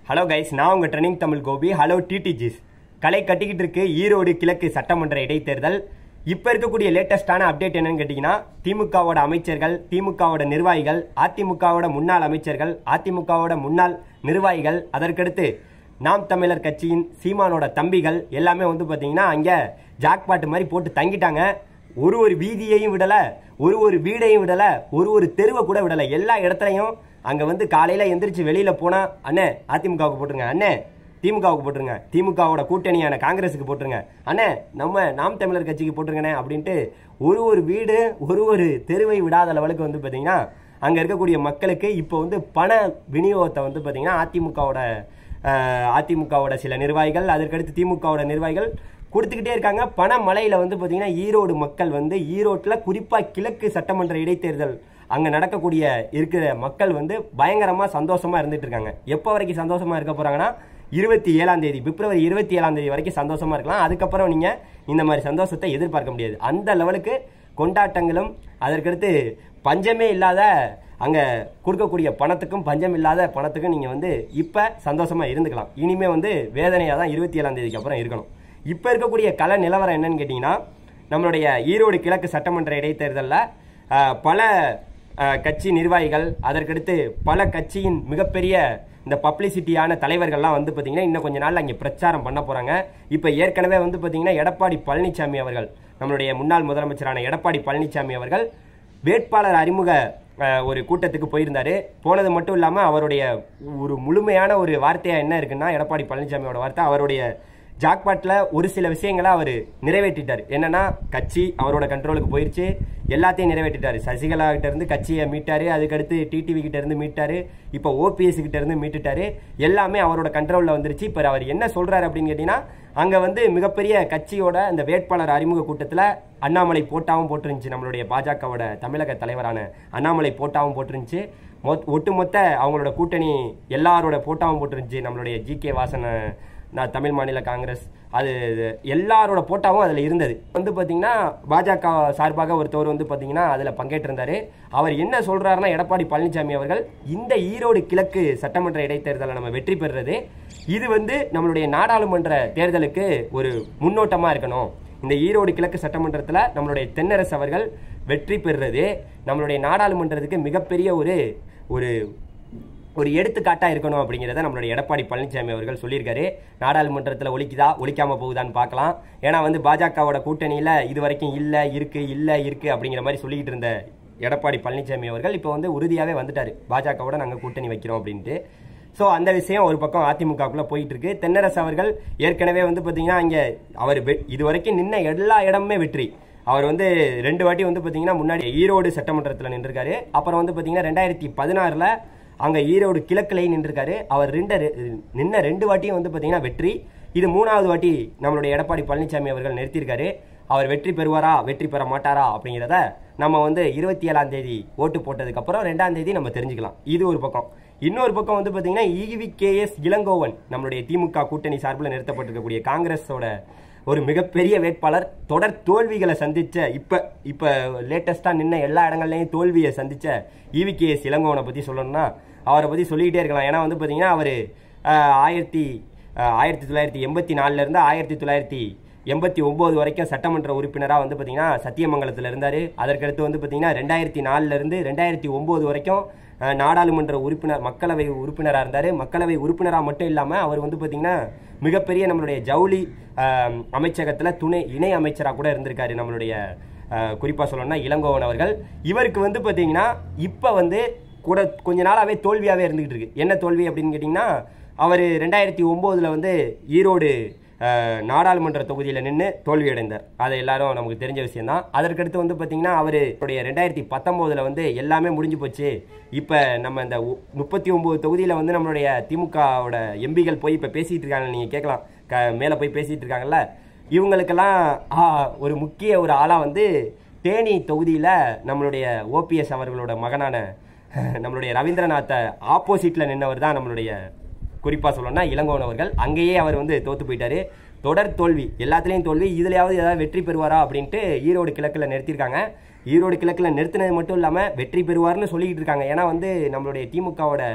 hello guys நான் உங்கள் trending Tamil Gopi hello டிடிஜிஸ் கலை கட்டிக்கிட்டு இருக்கு ஈரோடு கிழக்கு சட்டமன்ற இடைத்தேர்தல் இப்போ இருக்கக்கூடிய லேட்டஸ்டான அப்டேட் என்னன்னு கேட்டிங்கன்னா திமுகவோட அமைச்சர்கள் திமுகவோட நிர்வாகிகள் அதிமுகவோட முன்னாள் அமைச்சர்கள் அதிமுகவோட முன்னாள் நிர்வாகிகள் அதற்கடுத்து நாம் தமிழர் கட்சியின் சீமானோட தம்பிகள் எல்லாமே வந்து பார்த்தீங்கன்னா அங்கே ஜாக்பாட்டு மாதிரி போட்டு தங்கிட்டாங்க ஒரு ஒரு வீதியையும் விடல ஒரு ஒரு வீடையும் விடல ஒரு ஒரு தெருவை கூட விடல எல்லா இடத்துலையும் அங்க வந்து காலையில எந்திரிச்சு வெளியில போனா அண்ணே அதிமுகவுக்கு போட்டுருங்க அண்ணே திமுகவுக்கு போட்டுருங்க திமுகவோட கூட்டணியான காங்கிரஸுக்கு போட்டுருங்க அண்ணே நம்ம நாம் தமிழர் கட்சிக்கு போட்டுருங்கண்ணே அப்படின்ட்டு ஒரு ஒரு வீடு ஒரு ஒரு தெருவை விடாத லெவலுக்கு வந்து பார்த்தீங்கன்னா அங்க இருக்கக்கூடிய மக்களுக்கு இப்போ வந்து பண விநியோகத்தை வந்து பார்த்தீங்கன்னா அதிமுகவோட அஹ், அதிமுகவோட சில நிர்வாகிகள் அதற்கடுத்து திமுகவோட நிர்வாகிகள் கொடுத்துக்கிட்டே இருக்காங்க பண மலையில வந்து பாத்தீங்கன்னா ஈரோடு மக்கள் வந்து ஈரோட்டுல குறிப்பா கிழக்கு சட்டமன்ற இடைத்தேர்தல் அங்க நடக்கக்கூடிய இருக்கிற மக்கள் வந்து பயங்கரமா சந்தோஷமா இருந்துட்டு இருக்காங்க எப்போ வரைக்கும் சந்தோஷமா இருக்க போறாங்கன்னா இருபத்தி ஏழாம் தேதி பிப்ரவரி இருபத்தி ஏழாம் தேதி வரைக்கும் சந்தோஷமா இருக்கலாம் அதுக்கப்புறம் நீங்க இந்த மாதிரி சந்தோஷத்தை எதிர்பார்க்க முடியாது அந்த லெவலுக்கு கொண்டாட்டங்களும் அதற்கடுத்து பஞ்சமே இல்லாத அங்க கொடுக்கக்கூடிய பணத்துக்கும் பஞ்சம் இல்லாத பணத்துக்கும் நீங்க வந்து இப்ப சந்தோஷமா இருந்துக்கலாம் இனிமே வந்து வேதனையா தான் இருபத்தி ஏழாம் தேதிக்கு அப்புறம் இருக்கணும் இப்போ இருக்கக்கூடிய கள நிலவரம் என்னன்னு கேட்டிங்கன்னா நம்மளுடைய ஈரோடு கிழக்கு சட்டமன்ற இடைத்தேர்தலில் அஹ், பல அஹ், கட்சி நிர்வாகிகள் அதற்கடுத்து பல கட்சியின் மிகப்பெரிய இந்த பப்ளிசிட்டியான தலைவர்கள்லாம் வந்து பார்த்தீங்கன்னா இன்னும் கொஞ்ச நாள்ல அங்கே பிரச்சாரம் பண்ண போகிறாங்க இப்போ ஏற்கனவே வந்து பார்த்தீங்கன்னா எடப்பாடி பழனிசாமி அவர்கள் நம்மளுடைய முன்னாள் முதலமைச்சரான எடப்பாடி பழனிசாமி அவர்கள் வேட்பாளர் அறிமுக அஹ், ஒரு கூட்டத்துக்கு போயிருந்தாரு போனது மட்டும் இல்லாமல் அவருடைய ஒரு முழுமையான ஒரு வார்த்தையாக என்ன இருக்குன்னா எடப்பாடி பழனிசாமியோட வார்த்தை அவருடைய ஜாக்பாட்ல ஒரு சில விஷயங்களை அவர் நிறைவேற்றிட்டார் என்னன்னா கட்சி அவரோட கண்ட்ரோலுக்கு போயிருச்சு எல்லாத்தையும் நிறைவேற்றிட்டாரு சசிகலா கிட்ட இருந்து கட்சியை மீட்டாரு அதுக்கடுத்து டிடிவி கிட்ட இருந்து மீட்டாரு இப்போ ஓபிஎஸ் கிட்ட இருந்து மீட்டுட்டாரு எல்லாமே அவரோட கண்ட்ரோல்ல வந்துருச்சு இப்போ அவர் என்ன சொல்றாரு அப்படின்னு கேட்டீங்கன்னா அங்க வந்து மிகப்பெரிய கட்சியோட அந்த வேட்பாளர் அறிமுக கூட்டத்துல அண்ணாமலை போட்டாவும் போட்டிருந்துச்சு நம்மளுடைய பாஜகவோட தமிழக தலைவரான அண்ணாமலை போட்டாவும் போட்டிருந்துச்சு மொத்- ஒட்டுமொத்த அவங்களோட கூட்டணி எல்லாரோட போட்டாவும் போட்டிருந்துச்சு நம்மளுடைய ஜி கே வாசன் நான் தமிழ் மாநில காங்கிரஸ் அது எல்லாரோட போட்டாவும் அதில் இருந்தது வந்து பார்த்தீங்கன்னா பாஜக சார்பாக ஒருத்தவர் வந்து பார்த்தீங்கன்னா அதில் பங்கேற்றிருந்தாரு அவர் என்ன சொல்றாருன்னா எடப்பாடி பழனிசாமி அவர்கள் இந்த ஈரோடு கிழக்கு சட்டமன்ற இடைத்தேர்தலை நம்ம வெற்றி பெறுறது இது வந்து நம்மளுடைய நாடாளுமன்ற தேர்தலுக்கு ஒரு முன்னோட்டமாக இருக்கணும் இந்த ஈரோடு கிழக்கு சட்டமன்றத்தில் நம்மளுடைய தென்னரசு அவர்கள் வெற்றி பெறுறது நம்மளுடைய நாடாளுமன்றத்துக்கு மிகப்பெரிய ஒரு ஒரு ஒரு எடுத்துக்காட்டா இருக்கணும் அப்படிங்கிறத நம்மளுடைய எடப்பாடி பழனிசாமி அவர்கள் சொல்லியிருக்காரு நாடாளுமன்றத்தில் ஒலிக்குதா ஒலிக்காம போகுதான்னு பார்க்கலாம் ஏன்னா வந்து பாஜகவோட கூட்டணியில இது வரைக்கும் இல்ல இருக்கு இல்ல இருக்கு அப்படிங்கிற மாதிரி சொல்லிக்கிட்டு இருந்த எடப்பாடி பழனிசாமி அவர்கள் இப்போ வந்து உறுதியாவே வந்துட்டாரு பாஜகவோட நாங்க கூட்டணி வைக்கிறோம் அப்படின்ட்டு ஸோ அந்த விஷயம் ஒரு பக்கம் அதிமுகக்குள்ள போயிட்டு இருக்கு தென்னரசு அவர்கள் ஏற்கனவே வந்து பாத்தீங்கன்னா இங்க அவர் வெ- இது வரைக்கும் நின்ன எல்லா இடமுமே வெற்றி அவர் வந்து ரெண்டு வாட்டி வந்து பாத்தீங்கன்னா முன்னாடி ஈரோடு சட்டமன்றத்தில் நின்றுருக்காரு அப்புறம் வந்து பாத்தீங்கன்னா ரெண்டாயிரத்தி பதினாறுல அங்க ஈரோடு கிழக்குலை நின்றுருக்காரு அவர் ரெண்டு நின்ன ரெண்டு வாட்டியும் வந்து பாத்தீங்கன்னா வெற்றி இது மூணாவது வாட்டி நம்மளுடைய எடப்பாடி பழனிசாமி அவர்கள் நிறுத்தியிருக்காரு அவர் வெற்றி பெறுவாரா வெற்றி பெற மாட்டாரா அப்படிங்கிறத நம்ம வந்து இருபத்தி ஏழாம் தேதி ஓட்டு போட்டதுக்கு அப்புறம் ரெண்டாம் தேதி நம்ம தெரிஞ்சுக்கலாம் இது ஒரு பக்கம் இன்னொரு பக்கம் வந்து பாத்தீங்கன்னா இவி கேஎஸ் இளங்கோவன் நம்மளுடைய திமுக கூட்டணி சார்பில் நிறுத்தப்பட்டிருக்கக்கூடிய காங்கிரஸோட ஒரு மிகப்பெரிய வேட்பாளர் தொடர் தோல்விகளை சந்திச்ச இப்ப இப்ப லேட்டஸ்டா நின்ன எல்லா இடங்கள்லயும் தோல்வியை சந்திச்ச இவி கே எஸ் இளங்கோவனை பத்தி சொல்லணும்னா அவரை பத்தி சொல்லிக்கிட்டே இருக்கலாம் ஏன்னா வந்து பாத்தீங்கன்னா அவரு ஆஹ், ஆயிரத்தி ஆஹ், ஆயிரத்தி தொள்ளாயிரத்தி எண்பத்தி நாலுல இருந்து ஆயிரத்தி தொள்ளாயிரத்தி எண்பத்தி ஒன்பது வரைக்கும் சட்டமன்ற உறுப்பினராக வந்து பார்த்தீங்கன்னா சத்தியமங்கலத்தில் இருந்தார் அதற்கடுத்து வந்து பார்த்தீங்கன்னா ரெண்டாயிரத்தி நாலுல இருந்து ரெண்டாயிரத்தி ஒன்பது வரைக்கும் அஹ், நாடாளுமன்ற உறுப்பினர் மக்களவை உறுப்பினராக இருந்தார் மக்களவை உறுப்பினராக மட்டும் இல்லாமல் அவர் வந்து பார்த்தீங்கன்னா மிகப்பெரிய நம்மளுடைய ஜவுளி அமைச்சகத்தில் துணை இணை அமைச்சராக கூட இருந்திருக்காரு நம்மளுடைய குறிப்பாக சொல்லணும்னா இளங்கோவன் அவர்கள் இவருக்கு வந்து பார்த்தீங்கன்னா இப்போ வந்து கூட கொஞ்ச நாளாவே தோல்வியாவே இருந்துகிட்டு இருக்கு என்ன தோல்வி அப்படின்னு கேட்டிங்கன்னா அவர் ரெண்டாயிரத்தி ஒம்போதுல வந்து ஈரோடு அஹ், நாடாளுமன்ற தொகுதியில் நின்று தோல்வி அடைந்தார் அது எல்லாரும் நமக்கு தெரிஞ்ச விஷயம் தான் அதற்கடுத்து வந்து பார்த்தீங்கன்னா அவருடைய ரெண்டாயிரத்தி பத்தொம்போதில் வந்து எல்லாமே முடிஞ்சு போச்சு இப்போ நம்ம இந்த முப்பத்தி ஒம்பது தொகுதியில் வந்து நம்மளுடைய திமுகவோட எம்பிகள் போய் இப்போ பேசிகிட்டு இருக்காங்க நீங்கள் கேட்கலாம் க மேலே போய் பேசிகிட்டு இருக்காங்கல்ல இவங்களுக்கெல்லாம் ஆ, ஒரு முக்கிய ஒரு ஆளாக வந்து தேனி தொகுதியில் நம்மளுடைய ஓபிஎஸ் அவர்களோட மகனான நம்மளுடைய ரவீந்திரநாத்தை ஆப்போசிட்டில் நின்னவர் தான் நம்மளுடைய குறிப்பாக சொல்லணும்னா இளங்கோவன் அவர்கள் அங்கேயே அவர் வந்து தோத்து போயிட்டாரு தொடர் தோல்வி எல்லாத்துலேயும் தோல்வி இதுலயாவது ஏதாவது வெற்றி பெறுவாரா அப்படின்ட்டு ஈரோடு கிழக்கில் நிறுத்தியிருக்காங்க ஈரோடு கிழக்கில் நிறுத்தினது மட்டும் இல்லாமல் வெற்றி பெறுவார்னு சொல்லிக்கிட்டு இருக்காங்க ஏன்னா வந்து நம்மளுடைய திமுகவோட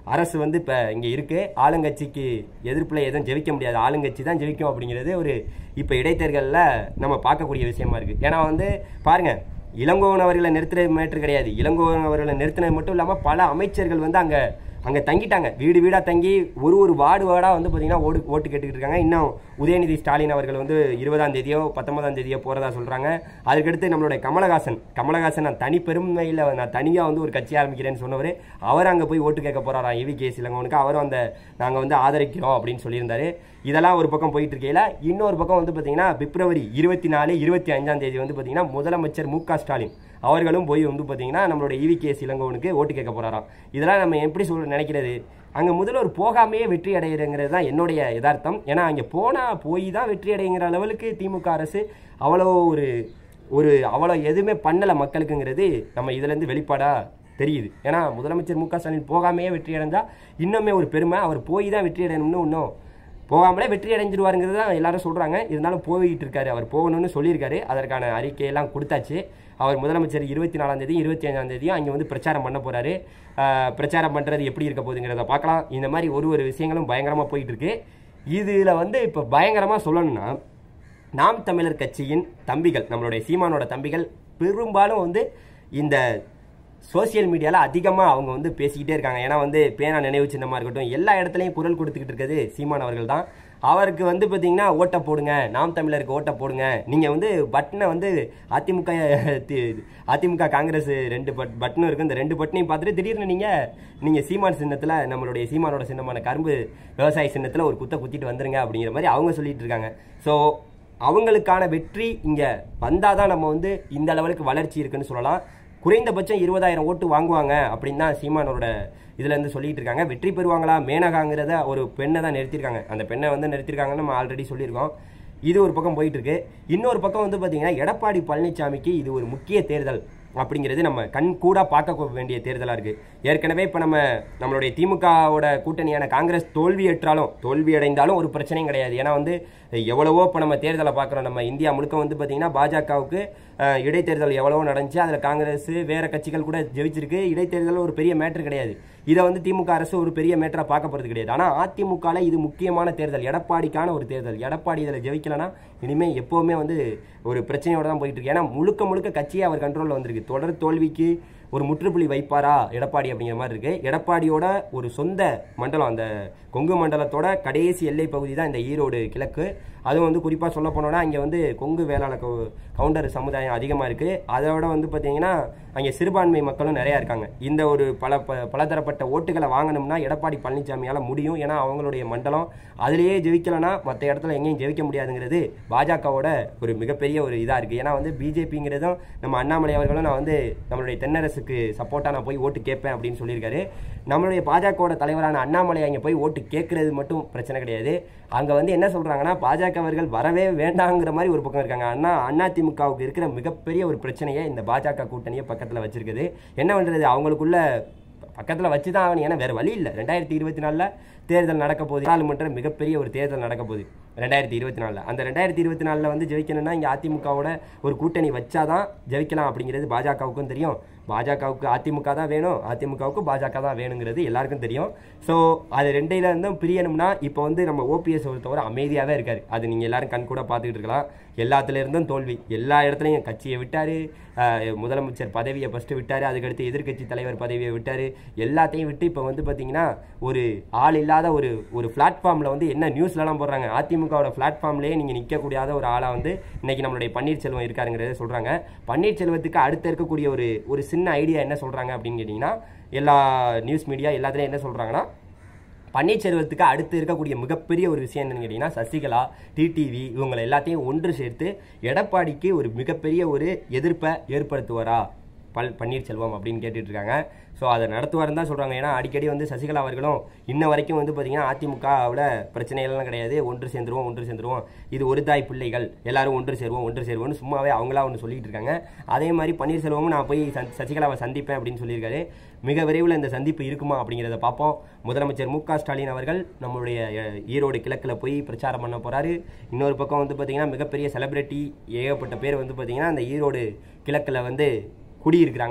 அரசு வந்து இப்போ இங்கே இருக்கு ஆளுங்கட்சிக்கு எதிர்ப்பில் எதுவும் ஜெயிக்க முடியாது ஆளுங்கட்சி தான் ஜெயிக்கும் அப்படிங்கிறது ஒரு இப்போ இடைத்தேர்தலில் நம்ம பார்க்கக்கூடிய விஷயமா இருக்கு ஏன்னா வந்து பாருங்க இளங்கோவன் அவர்களை நிறுத்துறது மேட்ரு கிடையாது இளங்கோவன் அவர்களை நிறுத்தினது மட்டும் இல்லாமல் பல அமைச்சர்கள் வந்து அங்கே அங்கே தங்கிட்டாங்க வீடு வீடாக தங்கி ஒரு ஒரு வார்டு வார்டாக வந்து பார்த்தீங்கன்னா ஓடு ஓட்டு கேட்டுக்கிட்டு இருக்காங்க இன்னும் உதயநிதி ஸ்டாலின் அவர்கள் வந்து இருபதாம் தேதியோ பத்தொன்பதாம் தேதியோ போகிறதா சொல்கிறாங்க அதுக்கடுத்து நம்மளுடைய கமலஹாசன் கமலஹாசன் நான் தனி பெருமையில் நான் தனியாக வந்து ஒரு கட்சி ஆரம்பிக்கிறேன்னு சொன்னவர் அவர் அங்கே போய் ஓட்டு கேட்க போகிறாராம் இவி கே சிலங்கவனுக்கு அவரும் அந்த நாங்கள் வந்து ஆதரிக்கிறோம் அப்படின்னு சொல்லியிருந்தாரு இதெல்லாம் ஒரு பக்கம் போயிட்டு இருக்கையில இன்னொரு பக்கம் வந்து பார்த்தீங்கன்னா பிப்ரவரி இருபத்தி நாலு இருபத்தி அஞ்சாம் தேதி வந்து பார்த்தீங்கன்னா முதலமைச்சர் மு க ஸ்டாலின் அவர்களும் போய் வந்து பார்த்தீங்கன்னா நம்மளோட இவி கே இளங்கோவனுக்கு ஓட்டு கேட்க போறாராம் இதெல்லாம் நம்ம எப்படி சொல்ல நினைக்கிறது அங்கே முதல்வர் போகாமையே வெற்றி அடைகிறங்கிறது தான் என்னுடைய யதார்த்தம் ஏன்னா அங்கே போனால் போய் தான் வெற்றி அடைங்கிற லெவலுக்கு திமுக அரசு அவ்வளோ ஒரு ஒரு அவ்வளோ எதுவுமே பண்ணலை மக்களுக்குங்கிறது நம்ம இதுலேருந்து வெளிப்பாடாக தெரியுது ஏன்னா முதலமைச்சர் மு க ஸ்டாலின் போகாமையே வெற்றி அடைஞ்சா இன்னுமே ஒரு பெருமை அவர் போய் தான் வெற்றி அடையணும்னு இன்னும் போகாமலே வெற்றி அடைஞ்சிருவாருங்கிறது தான் எல்லாரும் சொல்கிறாங்க இருந்தாலும் போயிட்டு இருக்காரு அவர் போகணும்னு சொல்லியிருக்காரு அதற்கான அறிக்கையெல்லாம் கொடுத்தாச்சு அவர் முதலமைச்சர் இருபத்தி நாலாம் தேதி இருபத்தி அஞ்சாம் தேதியும் அங்கே வந்து பிரச்சாரம் பண்ண போகிறாரு பிரச்சாரம் பண்ணுறது எப்படி இருக்க போகுதுங்கிறத பார்க்கலாம் இந்த மாதிரி ஒரு ஒரு விஷயங்களும் பயங்கரமாக போயிட்டு இருக்கு இதில் வந்து இப்போ பயங்கரமாக சொல்லணும்னா நாம் தமிழர் கட்சியின் தம்பிகள் நம்மளுடைய சீமானோட தம்பிகள் பெரும்பாலும் வந்து இந்த சோசியல் மீடியாவில் அதிகமாக அவங்க வந்து பேசிக்கிட்டே இருக்காங்க ஏன்னா வந்து பேனா நினைவு சின்னமாக இருக்கட்டும் எல்லா இடத்துலையும் குரல் கொடுத்துக்கிட்டு இருக்கிறது சீமான் அவர்கள் தான் அவருக்கு வந்து பார்த்தீங்கன்னா ஓட்டை போடுங்க நாம் தமிழருக்கு ஓட்டை போடுங்க நீங்கள் வந்து பட்டனை வந்து அதிமுக தி- அதிமுக காங்கிரஸ் ரெண்டு பட் பட்டனும் இருக்குது இந்த ரெண்டு பட்டனையும் பார்த்துட்டு திடீர்னு நீங்கள் நீங்கள் சீமான் சின்னத்தில் நம்மளுடைய சீமானோட சின்னமான கரும்பு விவசாய சின்னத்தில் ஒரு குத்தை குத்திட்டு வந்துருங்க அப்படிங்கிற மாதிரி அவங்க சொல்லிட்டு இருக்காங்க ஸோ அவங்களுக்கான வெற்றி இங்கே வந்தால் தான் நம்ம வந்து இந்த லெவலுக்கு வளர்ச்சி இருக்குன்னு சொல்லலாம் குறைந்தபட்சம் இருபதாயிரம் ஓட்டு வாங்குவாங்க அப்படின்னு தான் சீமானோட இதுல இருந்து சொல்லிட்டு இருக்காங்க வெற்றி பெறுவாங்களா மேனகாங்கிறத ஒரு பெண்ணை தான் நிறுத்திருக்காங்க அந்த பெண்ணை வந்து நிறுத்திருக்காங்கன்னு நம்ம ஆல்ரெடி சொல்லியிருக்கோம் இது ஒரு பக்கம் போயிட்டு இருக்கு இன்னொரு பக்கம் வந்து பார்த்தீங்கன்னா எடப்பாடி பழனிசாமிக்கு இது ஒரு முக்கிய தேர்தல் அப்படிங்கிறது நம்ம கண் கூட பார்க்க வேண்டிய தேர்தலாக இருக்கு ஏற்கனவே இப்போ நம்ம நம்மளுடைய திமுகவோட கூட்டணியான காங்கிரஸ் தோல்வி ஏற்றாலும் தோல்வி அடைந்தாலும் ஒரு பிரச்சனையும் கிடையாது ஏன்னா வந்து எவ்வளவோ இப்போ நம்ம தேர்தலை பார்க்குறோம் நம்ம இந்தியா முழுக்க வந்து பார்த்தீங்கன்னா பாஜகவுக்கு அஹ், இடைத்தேர்தல் எவ்வளவோ நடந்துச்சு அதில் காங்கிரஸ் வேற கட்சிகள் கூட ஜெயிச்சிருக்கு இடைத்தேர்தல் ஒரு பெரிய மேட்ரு கிடையாது இதை வந்து திமுக அரசு ஒரு பெரிய மேட்டரா பார்க்க போறது கிடையாது ஆனால் அதிமுகவில் இது முக்கியமான தேர்தல் எடப்பாடிக்கான ஒரு தேர்தல் எடப்பாடி இதில் ஜெயிக்கலனா இனிமே எப்பவுமே வந்து ஒரு பிரச்சனையோட தான் போயிட்டு இருக்கு ஏன்னா முழுக்க முழுக்க கட்சியே அவர் கண்ட்ரோலில் வந்திருக்கு தொடர் தோல்விக்கு ஒரு முற்றுப்புள்ளி வைப்பாரா எடப்பாடி அப்படிங்கிற மாதிரி இருக்கு எடப்பாடியோட ஒரு சொந்த மண்டலம் அந்த கொங்கு மண்டலத்தோட கடைசி எல்லை பகுதி தான் இந்த ஈரோடு கிழக்கு அதுவும் வந்து குறிப்பாக சொல்ல போனோம்னா இங்கே வந்து கொங்கு வேளாள கவு- கவுண்டர் சமுதாயம் அதிகமாக இருக்குது அதோட வந்து பார்த்தீங்கன்னா அங்கே சிறுபான்மை மக்களும் நிறையா இருக்காங்க இந்த ஒரு பல ப- பலதரப்பட்ட ஓட்டுகளை வாங்கணும்னா எடப்பாடி பழனிசாமியால் முடியும் ஏன்னா அவங்களுடைய மண்டலம் அதிலேயே ஜெயிக்கலைன்னா மற்ற இடத்துல எங்கேயும் ஜெயிக்க முடியாதுங்கிறது பாஜகவோட ஒரு மிகப்பெரிய ஒரு இதாக இருக்குது ஏன்னா வந்து பிஜேபிங்கிறதும் நம்ம அண்ணாமலை அவர்களும் நான் வந்து நம்மளுடைய தென்னரசுக்கு சப்போர்ட்டாக நான் போய் ஓட்டு கேட்பேன் அப்படின்னு சொல்லியிருக்காரு நம்மளுடைய பாஜகவோட தலைவரான அண்ணாமலை அங்கே போய் ஓட்டு கேட்கறது மட்டும் பிரச்சனை கிடையாது அங்கே வந்து என்ன சொல்கிறாங்கன்னா பாஜகவர்கள் வரவே வேண்டாங்கிற மாதிரி ஒரு பக்கம் இருக்காங்க அண்ணா அதிமுகவுக்கு இருக்கிற மிகப்பெரிய ஒரு பிரச்சனையை இந்த பாஜக கூட்டணியை பக்கத்தில் வச்சிருக்குது என்ன பண்ணுறது அவங்களுக்குள்ள பக்கத்தில் வச்சு தான் ஆகணும் ஏன்னா வேறு வழி இல்லை ரெண்டாயிரத்தி இருபத்தி நாலில் தேர்தல் நடக்க போகுது நாடாளுமன்ற மிகப்பெரிய ஒரு தேர்தல் நடக்க போகுது ரெண்டாயிரத்தி இருபத்தி நாலில் அந்த ரெண்டாயிரத்தி இருபத்தி நாலில் வந்து ஜெயிக்கணும்னா இங்கே அதிமுகவோட ஒரு கூட்டணி வச்சாதான் ஜெயிக்கலாம் அப்படிங்கிறது பாஜகவுக்கும் தெரியும் பாஜகவுக்கு அதிமுக தான் வேணும் அதிமுகவுக்கு பாஜக தான் வேணுங்கிறது எல்லாருக்கும் தெரியும் ஸோ அது ரெண்டையில இருந்தும் பிரியணும்னா இப்போ வந்து நம்ம ஓபிஎஸ் ஒருத்தவரை அமைதியாகவே இருக்காரு அது நீங்கள் எல்லாரும் கண் கூட பார்த்துக்கிட்டு இருக்கலாம் எல்லாத்துல இருந்தும் தோல்வி எல்லா இடத்துலையும் கட்சியை விட்டாரு ஆஹ் முதலமைச்சர் பதவியை ஃபஸ்ட்டு விட்டாரு அதுக்கடுத்து எதிர்க்கட்சி தலைவர் பதவியை விட்டாரு எல்லாத்தையும் விட்டு இப்போ வந்து பார்த்தீங்கன்னா ஒரு ஆள் இல்லாத ஒரு ஒரு பிளாட்ஃபார்மில் வந்து என்ன நியூஸ்லலாம் போடுறாங்க அதிமுகவோட பிளாட்ஃபார்ம்லேயே நீங்கள் நிற்கக்கூடியாத ஒரு ஆளாக வந்து இன்னைக்கு நம்மளுடைய பன்னீர்செல்வம் இருக்காருங்கிறத சொல்கிறாங்க பன்னீர்செல்வத்துக்கு அடுத்து இருக்கக்கூடிய ஒரு ஒரு சின்ன ஐடியா என்ன சொல்கிறாங்க அப்படின்னு கேட்டிங்கன்னா எல்லா நியூஸ் மீடியா எல்லாத்துலேயும் என்ன சொல்கிறாங்கன்னா பன்னீர்செல்வத்துக்கு அடுத்து இருக்கக்கூடிய மிகப்பெரிய ஒரு விஷயம் என்னன்னு கேட்டிங்கன்னா சசிகலா டிடிவி இவங்களை எல்லாத்தையும் ஒன்று சேர்த்து எடப்பாடிக்கு ஒரு மிகப்பெரிய ஒரு எதிர்ப்பை ஏற்படுத்துவாரா பல் பன்னீர்செல்வம் அப்படின்னு கேட்டுட்டு இருக்காங்க ஸோ அதை நடத்துவாருன்னு தான் சொல்கிறாங்க ஏன்னா அடிக்கடி வந்து சசிகலா அவர்களும் இன்ன வரைக்கும் வந்து பார்த்தீங்கன்னா அதிமுகவில் பிரச்சனைகள்லாம் கிடையாது ஒன்று சேர்ந்துருவோம் ஒன்று சேர்ந்துருவோம் இது ஒரு தாய் பிள்ளைகள் எல்லாரும் ஒன்று சேருவோம் ஒன்று சேருவோம்னு சும்மாவே அவங்களா ஒன்று சொல்லிட்டு இருக்காங்க அதே மாதிரி பன்னீர்செல்வமும் நான் போய் சந்த்- சசிகலாவை சந்திப்பேன் அப்படின்னு சொல்லியிருக்காரு மிக விரைவில் இந்த சந்திப்பு இருக்குமா அப்படிங்கிறத பார்ப்போம் முதலமைச்சர் மு க ஸ்டாலின் அவர்கள் நம்மளுடைய அஹ், ஈரோடு கிழக்கில் போய் பிரச்சாரம் பண்ண போறாரு இன்னொரு பக்கம் வந்து பார்த்தீங்கன்னா மிகப்பெரிய செலிபிரிட்டி ஏகப்பட்ட பேர் வந்து பார்த்தீங்கன்னா அந்த ஈரோடு கிழக்கில் வந்து குடியிருக்கிறாங்க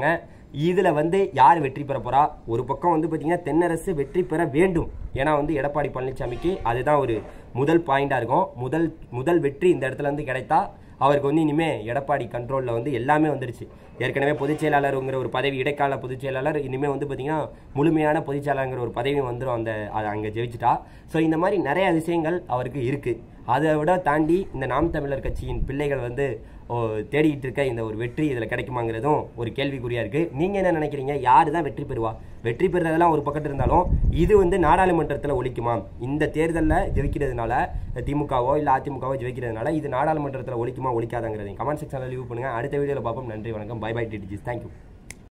இதில் வந்து யார் வெற்றி பெற போறா ஒரு பக்கம் வந்து பார்த்தீங்கன்னா தென்னரசு வெற்றி பெற வேண்டும் ஏன்னா வந்து எடப்பாடி பழனிசாமிக்கு அதுதான் ஒரு முதல் பாயிண்டாக இருக்கும் முதல் முதல் வெற்றி இந்த இடத்துல வந்து கிடைத்தா அவருக்கு வந்து இனிமே எடப்பாடி கண்ட்ரோலில் வந்து எல்லாமே வந்துருச்சு ஏற்கனவே பொதுச் செயலாளருங்கிற ஒரு பதவி இடைக்கால பொதுச் செயலாளர் இனிமேல் வந்து பார்த்தீங்கன்னா முழுமையான பொதுச் செயலாளருங்கிற ஒரு பதவி வந்துடும் அந்த அது அங்கே ஜெயிச்சிட்டா ஸோ இந்த மாதிரி நிறைய விஷயங்கள் அவருக்கு இருக்குது அதை விட தாண்டி இந்த நாம் தமிழர் கட்சியின் பிள்ளைகள் வந்து ஓ, தேடிக்கிட்டு இருக்க இந்த ஒரு வெற்றி இதில் கிடைக்குமாங்கிறதும் ஒரு கேள்விக்குறியா இருக்கு நீங்க என்ன நினைக்கிறீங்க யாரு தான் வெற்றி பெறுவா வெற்றி பெறுறதெல்லாம் ஒரு பக்கத்து இருந்தாலும் இது வந்து நாடாளுமன்றத்தில் ஒழிக்குமா இந்த தேர்தலில் ஜெயிக்கிறதுனால திமுகவோ இல்லை அதிமுகவோ ஜெயிக்கிறதுனால இது நாடாளுமன்றத்தில் ஒழிக்குமா ஒழிக்காதாங்கிறதையும் கமெண்ட் செக்ஷனில் லீவ் பண்ணுங்க அடுத்த வீடியோவில் பார்ப்போம் நன்றி வணக்கம் பை பை டிடிஜிஸ் தேங்க்யூ